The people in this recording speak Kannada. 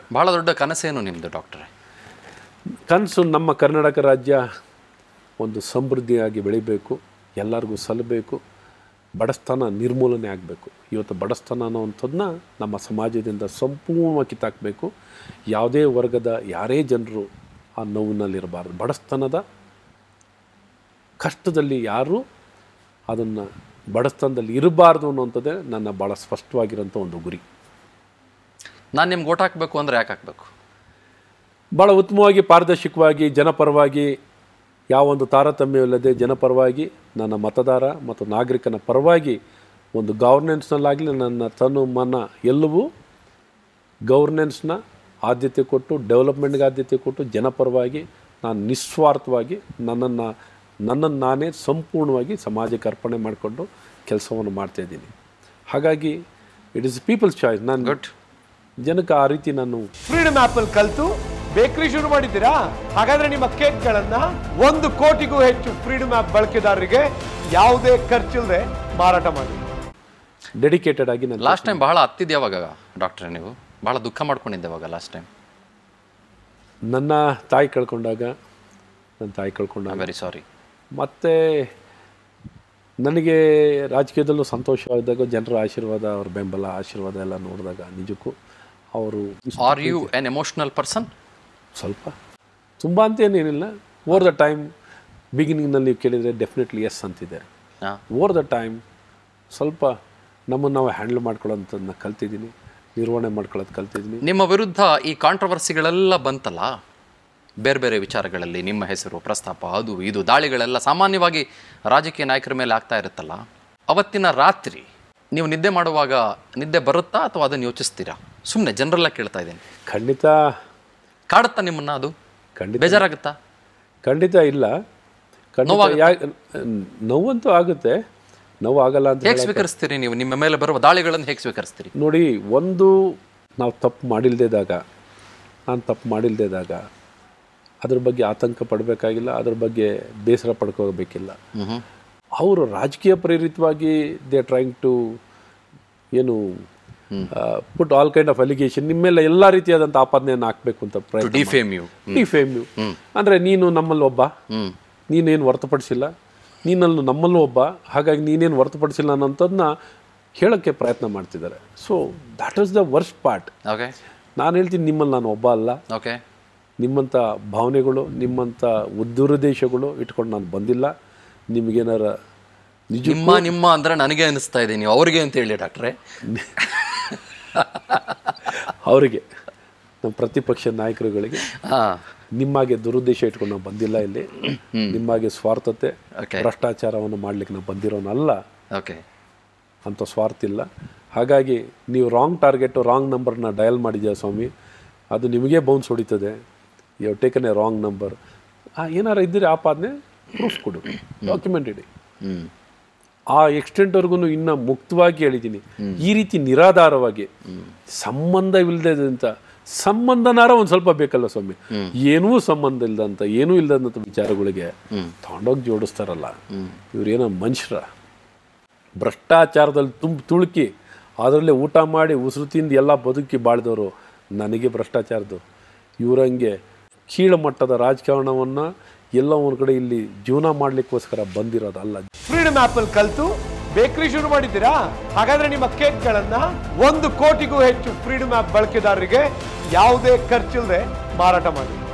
ಬಹಳ ದೊಡ್ಡ ಕನಸೇನು ನಿಮ್ಮದು ಡಾಕ್ಟ್ರೆ ಕನಸು ನಮ್ಮ ಕರ್ನಾಟಕ ರಾಜ್ಯ ಒಂದು ಸಮೃದ್ಧಿಯಾಗಿ ಬೆಳಿಬೇಕು ಎಲ್ಲರಿಗೂ ಸಲ್ಲಬೇಕು ಬಡಸ್ತನ ನಿರ್ಮೂಲನೆ ಆಗಬೇಕು ಇವತ್ತು ಬಡಸ್ತನ ಅನ್ನೋವಂಥದ್ದನ್ನ ನಮ್ಮ ಸಮಾಜದಿಂದ ಸಂಪೂರ್ಣವಾಗಿ ಕಿತ್ತಾಕಬೇಕು ಯಾವುದೇ ವರ್ಗದ ಯಾರೇ ಜನರು ಆ ನೋವಿನಲ್ಲಿರಬಾರ್ದು ಬಡಸ್ತನದ ಕಷ್ಟದಲ್ಲಿ ಯಾರೂ ಅದನ್ನು ಬಡಸ್ತನದಲ್ಲಿ ಇರಬಾರ್ದು ಅನ್ನುವಂಥದ್ದೇ ನನ್ನ ಭಾಳ ಸ್ಪಷ್ಟವಾಗಿರೋಂಥ ಒಂದು ಗುರಿ ನಾನು ನಿಮ್ಗೆ ಓಟ್ ಹಾಕಬೇಕು ಅಂದರೆ ಯಾಕೆ ಹಾಕಬೇಕು ಭಾಳ ಉತ್ತಮವಾಗಿ ಪಾರದರ್ಶಕವಾಗಿ ಜನಪರವಾಗಿ ಯಾವೊಂದು ತಾರತಮ್ಯವಿಲ್ಲದೆ ಜನಪರವಾಗಿ ನನ್ನ ಮತದಾರ ಮತ್ತು ನಾಗರಿಕನ ಪರವಾಗಿ ಒಂದು ಗವರ್ನೆನ್ಸ್ನಲ್ಲಾಗಲಿ ನನ್ನ ತನು ಮನ ಎಲ್ಲವೂ ಗವರ್ನೆನ್ಸ್ನ ಆದ್ಯತೆ ಕೊಟ್ಟು ಡೆವಲಪ್ಮೆಂಟ್ಗೆ ಆದ್ಯತೆ ಕೊಟ್ಟು ಜನಪರವಾಗಿ ನಾನು ನಿಸ್ವಾರ್ಥವಾಗಿ ನನ್ನನ್ನು ನನ್ನನ್ನು ನಾನೇ ಸಂಪೂರ್ಣವಾಗಿ ಸಮಾಜಕ್ಕೆ ಅರ್ಪಣೆ ಮಾಡಿಕೊಂಡು ಕೆಲಸವನ್ನು ಮಾಡ್ತಾಯಿದ್ದೀನಿ ಹಾಗಾಗಿ ಇಟ್ ಇಸ್ ಪೀಪಲ್ಸ್ ಚಾಯ್ಸ್ ನಾನು ಗುಡ್ ಜನಕ್ಕೆ ಆ ರೀತಿ ನಾನು ಫ್ರೀಡಮ್ ಆಪ್ ಅಲ್ಲಿ ಕಲ್ತು ಬೇಕರಿ ಶುರು ಮಾಡಿದ್ದೀರಾ ಹಾಗಾದ್ರೆ ನಿಮ್ಮ ಕೇಕ್ಗಳನ್ನ ಒಂದು ಕೋಟಿಗೂ ಹೆಚ್ಚು ಫ್ರೀಡಮ್ ಆಪ್ ಬಳಕೆದಾರರಿಗೆ ಯಾವುದೇ ಖರ್ಚಿಲ್ಲದೆ ಮಾರಾಟ ಮಾಡಿ ಡೆಡಿಕೇಟೆಡ್ ಆಗಿ ನಾನು ಲಾಸ್ಟ್ ಟೈಮ್ ಬಹಳ ಹತ್ತಿದ್ದು ಯಾವಾಗ ಡಾಕ್ಟ್ರೆ ನೀವು ಬಹಳ ದುಃಖ ಮಾಡ್ಕೊಂಡಿದ್ದೆ ಅವಾಗ ಲಾಸ್ಟ್ ಟೈಮ್ ನನ್ನ ತಾಯಿ ಕಳ್ಕೊಂಡಾಗ ನನ್ನ ತಾಯಿ ಕಳ್ಕೊಂಡಾಗ ವೆರಿ ಸಾರಿ ಮತ್ತು ನನಗೆ ರಾಜಕೀಯದಲ್ಲೂ ಸಂತೋಷವಾದಾಗ ಜನರ ಆಶೀರ್ವಾದ ಅವ್ರ ಬೆಂಬಲ ಆಶೀರ್ವಾದ ಎಲ್ಲ ನೋಡಿದಾಗ ನಿಜಕ್ಕೂ ಅವರು are you an emotional person ಸ್ವಲ್ಪ ತುಂಬ ಅಂತ ಏನೇನಿಲ್ಲ ಓವರ್ ದ ಟೈಮ್ ಬಿಗಿನಿಂಗ್ನಲ್ಲಿ ನೀವು ಕೇಳಿದರೆ ಡೆಫಿನೆಟ್ಲಿ ಎಸ್ ಅಂತಿದ್ದಾರೆ ಹಾಂ ಓವರ್ ದ ಟೈಮ್ ಸ್ವಲ್ಪ ನಮ್ಮನ್ನು ನಾವು ಹ್ಯಾಂಡಲ್ ಮಾಡ್ಕೊಳ್ಳೋಂಥದ್ದನ್ನ ಕಲ್ತಿದ್ದೀನಿ ನಿರ್ವಹಣೆ ಮಾಡ್ಕೊಳ್ಳೋದು ಕಲ್ತಿದ್ದೀನಿ ನಿಮ್ಮ ವಿರುದ್ಧ ಈ ಕಾಂಟ್ರವರ್ಸಿಗಳೆಲ್ಲ ಬಂತಲ್ಲ ಬೇರೆ ಬೇರೆ ವಿಚಾರಗಳಲ್ಲಿ ನಿಮ್ಮ ಹೆಸರು ಪ್ರಸ್ತಾಪ ಅದು ಇದು ದಾಳಿಗಳೆಲ್ಲ ಸಾಮಾನ್ಯವಾಗಿ ರಾಜಕೀಯ ನಾಯಕರ ಮೇಲೆ ಆಗ್ತಾ ಇರುತ್ತಲ್ಲ ಅವತ್ತಿನ ರಾತ್ರಿ ನೀವು ನಿದ್ದೆ ಮಾಡುವಾಗ ನಿದ್ದೆ ಬರುತ್ತಾ ಅಥವಾ ಅದನ್ನು ಯೋಚಿಸ್ತೀರಾ ಸುಮ್ಮನೆ ಜನರೆಲ್ಲ ಕೇಳ್ತಾ ಇದ್ದೀನಿ ಖಂಡಿತ ಕಾಡುತ್ತಾ ನಿಮ್ಮನ್ನ ಅದು ಖಂಡಿತ ಬೇಜಾರಾಗುತ್ತಾ ಖಂಡಿತ ಇಲ್ಲ ಖಂಡಿತ ಯಾಕೆ ನೋವಂತೂ ಆಗುತ್ತೆ ನೋವು ಆಗಲ್ಲ ಅಂತ ಹೇಗೆ ಸ್ವೀಕರಿಸ್ತೀರಿ ನೀವು ನಿಮ್ಮ ಮೇಲೆ ಬರುವ ದಾಳಿಗಳನ್ನು ಹೇಗೆ ಸ್ವೀಕರಿಸ್ತೀರಿ ನೋಡಿ ಒಂದು ನಾವು ತಪ್ಪು ಮಾಡಿಲ್ದೇದಾಗ ನಾನು ತಪ್ಪು ಮಾಡಿಲ್ದೇದಾಗ ಅದ್ರ ಬಗ್ಗೆ ಆತಂಕ ಪಡಬೇಕಾಗಿಲ್ಲ ಅದ್ರ ಬಗ್ಗೆ ಬೇಸರ ಪಡ್ಕೋಬೇಕಿಲ್ಲ ಅವರು ರಾಜಕೀಯ ಪ್ರೇರಿತವಾಗಿ ದೇ ಟ್ರೈಂಗ್ ಟು ಏನು put all kind of allegation ನಿಮ್ಮ ಮೇಲೆ ಎಲ್ಲ ರೀತಿಯಾದಂಥ ಆಪಾದನೆಯನ್ನು ಹಾಕಬೇಕು ಅಂತ ಪ್ರಯತ್ನ ಡಿಫೇಮ್ ಯು ಡಿಫೇಮ್ ಯು ಅಂದರೆ ನೀನು ನಮ್ಮಲ್ಲಿ ಒಬ್ಬ ಹ್ಮ್ ನೀನೇನು ಹೊರತುಪಡಿಸಿಲ್ಲ ನೀನಲ್ಲೂ ನಮ್ಮಲ್ಲೂ ಒಬ್ಬ ಹಾಗಾಗಿ ನೀನೇನು ಹೊರತುಪಡಿಸಿಲ್ಲ ಅನ್ನೋಂಥದ್ದನ್ನ ಹೇಳೋಕ್ಕೆ ಪ್ರಯತ್ನ ಮಾಡ್ತಿದ್ದಾರೆ so that is the worst part okay ನಾನು ಹೇಳ್ತೀನಿ ನಿಮ್ಮಲ್ಲಿ ನಾನು ಒಬ್ಬ ಅಲ್ಲ ಓಕೆ ನಿಮ್ಮಂಥ ಭಾವನೆಗಳು ನಿಮ್ಮಂಥ ದುರುದ್ದೇಶಗಳು ಇಟ್ಕೊಂಡು ನಾನು ಬಂದಿಲ್ಲ ನಿಮಗೇನಾರ ನಿಜ ನಿಮ್ಮ ನಿಮ್ಮ ಅಂದ್ರೆ ನನಗೆ ಅನಿಸ್ತಾ ಇದೆ ನೀವು ಅವ್ರಿಗೆ ಅಂತ ಹೇಳಿ ಡಾಕ್ಟ್ರೆ ಅವರಿಗೆ ನಮ್ಮ ಪ್ರತಿಪಕ್ಷ ನಾಯಕರುಗಳಿಗೆ ಹಾ ನಿಮ್ಮಾಗೆ ದುರುದ್ದೇಶ ಇಟ್ಕೊಂಡು ನಾವು ಬಂದಿಲ್ಲ ಇಲ್ಲಿ ನಿಮ್ಮಾಗೆ ಸ್ವಾರ್ಥತೆ Okay. ಭ್ರಷ್ಟಾಚಾರವನ್ನು ಮಾಡ್ಲಿಕ್ಕೆ ನಾವು ಬಂದಿರೋನಲ್ಲ ಓಕೆ ಅಂಥ ಸ್ವಾರ್ಥ ಇಲ್ಲ ಹಾಗಾಗಿ ನೀವು ರಾಂಗ್ ಟಾರ್ಗೆಟು ರಾಂಗ್ ನಂಬರ್ನ ಡಯಲ್ ಮಾಡಿದ್ಯಾ ಸ್ವಾಮಿ ಅದು ನಿಮಗೆ ಬೌನ್ಸ್ ಹೊಡಿತದೆ you taken a wrong number ಏನಾರ ಇದ್ದರೆ ಆಪಾದನೆ ಪ್ರೂಫ್ ಕೊಡು ಡಾಕ್ಯುಮೆಂಟ್ ಇಡಿ ಹ್ಮ್ ಆ ಎಕ್ಸ್ಟೆಂಟ್ವರೆಗೂ ಇನ್ನು ಮುಕ್ತವಾಗಿ ಹೇಳಿದ್ದೀನಿ ಈ ರೀತಿ ನಿರಾಧಾರವಾಗಿ ಸಂಬಂಧವಿಲ್ಲದಂಥ ಸಂಬಂಧನಾರ ಒಂದು ಸ್ವಲ್ಪ ಬೇಕಲ್ಲ ಸ್ವಾಮಿ ಏನೂ ಸಂಬಂಧ ಇಲ್ಲದಂಥ ಏನೂ ಇಲ್ಲದಂಥ ವಿಚಾರಗಳಿಗೆ ತಗೊಂಡೋಗಿ ಜೋಡಿಸ್ತಾರಲ್ಲ ಇವ್ರೇನೋ ಮನುಷ್ಯರ ಭ್ರಷ್ಟಾಚಾರದಲ್ಲಿ ತುಂಬ ತುಳುಕಿ ಅದರಲ್ಲೇ ಊಟ ಮಾಡಿ ಉಸಿರು ತಿಂದು ಎಲ್ಲ ಬದುಕಿ ಬಾಳ್ದವರು ನನಗೆ ಭ್ರಷ್ಟಾಚಾರದ್ದು ಇವರಂಗೆ ಕೀಳು ಮಟ್ಟದ ರಾಜಕಾರಣವನ್ನು ಎಲ್ಲ ಒಂದು ಕಡೆ ಇಲ್ಲಿ ಜೀವನ ಮಾಡಲಿಕ್ಕೋಸ್ಕರ ಬಂದಿರೋದಲ್ಲ ಫ್ರೀಡಮ್ ಆಪ್ ಅಲ್ಲಿ ಕಲ್ತು ಬೇಕರಿ ಶುರು ಮಾಡಿದ್ದೀರಾ ಹಾಗಾದ್ರೆ ನಿಮ್ಮ ಕೇಕ್ಗಳನ್ನ ಒಂದು ಕೋಟಿಗೂ ಹೆಚ್ಚು ಫ್ರೀಡಮ್ ಆಪ್ ಬಳಕೆದಾರರಿಗೆ ಯಾವುದೇ ಖರ್ಚಿಲ್ಲದೆ ಮಾರಾಟ ಮಾಡಿ